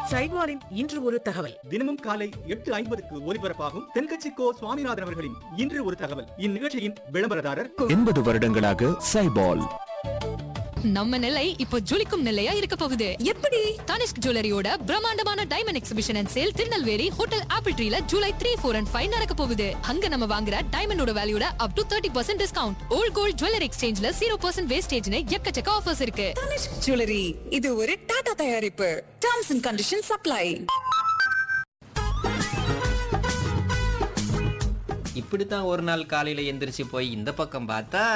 சைட்வாரின் இன்று ஒரு தகவல் தினமும் காலை எட்டு ஐம்பதுக்கு ஒலிபரப்பாகும் தென்கட்சி கோ சுவாமிநாதன் அவர்களின் இன்று ஒரு தகவல் இந்நிகழ்ச்சியின் விளம்பரதாரர் எண்பது வருடங்களாக சைபால் நம்ம நிலை இப்போ ஜொலிக்கும் நிலையா இருக்க போகுது எப்படி தனிஷ்க் ஜுவல்லரியோட பிரம்மாண்டமான diamond exhibition and sale Tirunelveli hotel Apple ட்ரீல July three four and five நடக்க போகுது அங்க நம்ம வாங்குற டைமண்டோட வேல்யூட up to thirty percent discount old gold jewellery எக்ஸ்சேஞ்ச்ல ஜீரோ பர்சன்ட் வேஸ்டேஜ்னு எக்கச்சக்க ஆஃபர்ஸ் இருக்கு தனிஷ்க் ஜுவல்லரி இது ஒரு டாடா தயாரிப்பு டர்ம்ஸ் அண்ட் கண்டிஷன் சப்ளை இப்படித்தான் ஒரு நாள் காலையில எந்திரிச்சு போய் இந்த பக்கம் பார்த்தா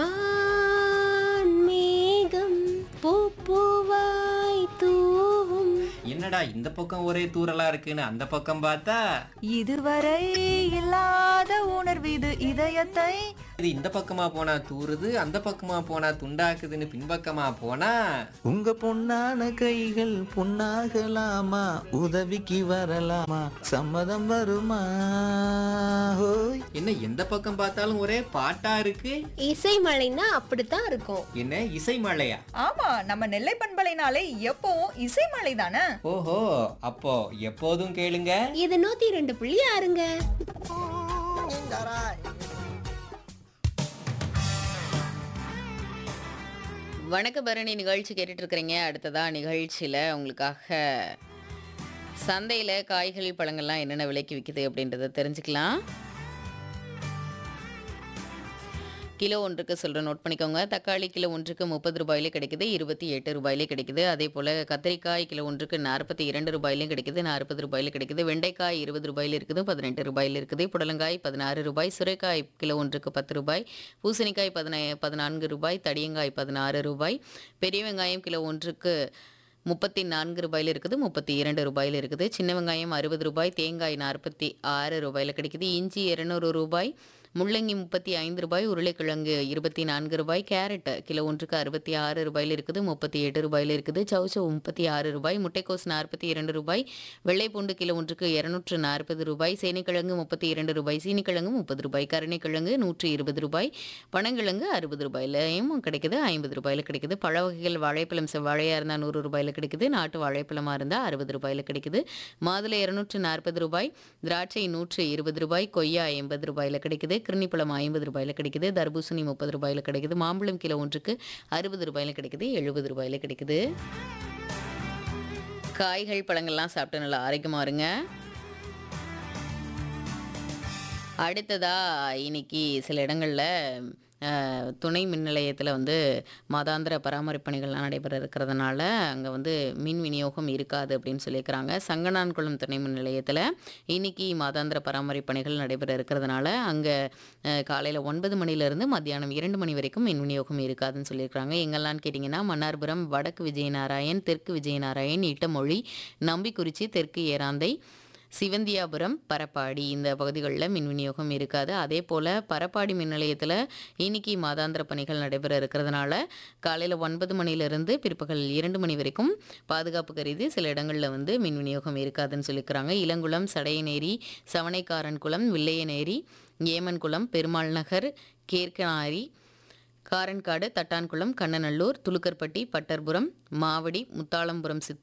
வான்மேகம் பூப்பூவாய் தூவும் என்னடா இந்த பக்கம் ஒரே தூரலா இருக்குன்னு அந்த பக்கம் பார்த்தா இதுவரை இல்லாத உணர்வு இது இதயத்தை இது இந்த பக்கமா போனா தூறுது அந்த பக்கமா போனா துண்டாக்குதுன்னு பின்பக்கமா போனா உங்க பொண்ணான கைகள் பொண்ணாகலாமா உதவிக்கு வரலாமா சம்மதம் வருமா ஹோய் என்ன எந்த பக்கம் பார்த்தாலும் ஒரே பாட்டா இருக்கு இசை மழைன்னா அப்படித்தான் இருக்கும் என்ன இசை மழையா ஆமா நம்ம நெல்லை பண்பலைனாலே எப்பவும் இசைமலை தானே ஓஹோ அப்போ எப்போதும் கேளுங்க இது நூத்தி ரெண்டு புள்ளி ஆறுங்க வணக்க பரணி நிகழ்ச்சி கேட்டுட்டு இருக்கிறீங்க அடுத்ததா நிகழ்ச்சியில் உங்களுக்காக சந்தையில் காய்கறி பழங்கள்லாம் என்னென்ன விலைக்கு விற்கிது அப்படின்றத தெரிஞ்சுக்கலாம் கிலோ ஒன்றுக்கு சொல்கிறேன் நோட் பண்ணிக்கோங்க தக்காளி கிலோ ஒன்றுக்கு முப்பது ரூபாயிலே கிடைக்குது இருபத்தி எட்டு ரூபாயிலே கிடைக்குது அதே போல் கத்திரிக்காய் கிலோ ஒன்றுக்கு நாற்பத்தி இரண்டு ரூபாயிலையும் கிடைக்குது நாற்பது ரூபாயில கிடைக்குது வெண்டைக்காய் இருபது ரூபாயில் இருக்குது பதினெட்டு ரூபாயில் இருக்குது புடலங்காய் பதினாறு ரூபாய் சுரைக்காய் கிலோ ஒன்றுக்கு பத்து ரூபாய் பூசணிக்காய் பதினா பதினான்கு ரூபாய் தடியங்காய் பதினாறு ரூபாய் பெரிய வெங்காயம் கிலோ ஒன்றுக்கு முப்பத்தி நான்கு ரூபாயில் இருக்குது முப்பத்தி இரண்டு ரூபாயில் இருக்குது சின்ன வெங்காயம் அறுபது ரூபாய் தேங்காய் நாற்பத்தி ஆறு ரூபாயில் கிடைக்குது இஞ்சி இருநூறு ரூபாய் முள்ளங்கி முப்பத்தி ஐந்து ரூபாய் உருளைக்கிழங்கு இருபத்தி நான்கு ரூபாய் கேரட் கிலோ ஒன்றுக்கு அறுபத்தி ஆறு ரூபாயில் இருக்குது முப்பத்தி எட்டு ரூபாயில் இருக்குது சவுச்சவு முப்பத்தி ஆறு ரூபாய் முட்டைக்கோஸ் நாற்பத்தி இரண்டு ரூபாய் வெள்ளைப்பூண்டு கிலோ ஒன்றுக்கு இரநூற்று நாற்பது ரூபாய் சேனைக்கிழங்கு முப்பத்தி இரண்டு ரூபாய் சீனிக்கிழங்கு முப்பது ரூபாய் கருணைக்கிழங்கு நூற்றி இருபது ரூபாய் பனங்கிழங்கு அறுபது ரூபாயிலையும் கிடைக்குது ஐம்பது ரூபாயில் கிடைக்குது பழ வகைகள் வாழைப்பழம் செவ்வாழையாக இருந்தால் நூறு ரூபாயில் கிடைக்குது நாட்டு வாழைப்பழமாக இருந்தால் அறுபது ரூபாயில் கிடைக்குது மாதுளை இரநூற்று நாற்பது ரூபாய் திராட்சை நூற்று இருபது ரூபாய் கொய்யா எண்பது ரூபாயில் கிடைக்குது கிருணிப்பழம் ஐம்பது ரூபாயில் கிடைக்குது தர்பூசணி முப்பது ரூபாயில் கிடைக்குது மாம்பழம் கிலோ ஒன்றுக்கு அறுபது ரூபாயில் கிடைக்குது எழுபது ரூபாயில் கிடைக்குது காய்கள் பழங்கள்லாம் சாப்பிட்டு நல்லா ஆரோக்கியமாக இருங்க அடுத்ததா இன்னைக்கு சில இடங்களில் அஹ், துணை மின் நிலையத்தில் வந்து மாதாந்திர பராமரிப்பு பணிகள்லாம் நடைபெற இருக்கிறதுனால அங்கே வந்து மின் விநியோகம் இருக்காது அப்படின்னு சொல்லியிருக்கிறாங்க சங்கனான்குளம் துணை மின் நிலையத்தில் இன்னைக்கு மாதாந்திர பராமரிப்பு பணிகள் நடைபெற இருக்கிறதுனால அங்கே காலையில் ஒன்பது மணிலேருந்து மத்தியானம் இரண்டு மணி வரைக்கும் மின் விநியோகம் இருக்காதுன்னு சொல்லியிருக்கிறாங்க எங்கெல்லாம் கேட்டிங்கன்னா மன்னார்புரம் வடக்கு விஜயநாராயண் தெற்கு விஜயநாராயண் இட்டமொழி நம்பிக்குறிச்சி தெற்கு ஏராந்தை சிவந்தியாபுரம் பரப்பாடி இந்த பகுதிகளில் மின் விநியோகம் இருக்காது அதே போல் பரப்பாடி மின் நிலையத்தில் இன்னைக்கு மாதாந்திர பணிகள் நடைபெற இருக்கிறதுனால காலையில் ஒன்பது மணிலிருந்து பிற்பகல் இரண்டு மணி வரைக்கும் பாதுகாப்பு கருதி சில இடங்களில் வந்து மின் விநியோகம் இருக்காதுன்னு சொல்லியிருக்கிறாங்க இளங்குளம் சடையநேரி சவனைக்காரன்குளம் வில்லையநேரி ஏமன்குளம் பெருமாள் நகர் கேர்கனாரி காரன்காடு தட்டான்குளம் கண்ணநல்லூர் துலுக்கர்பட்டி பட்டர்புரம் மாவடி முத்தாளம்புரம் சித்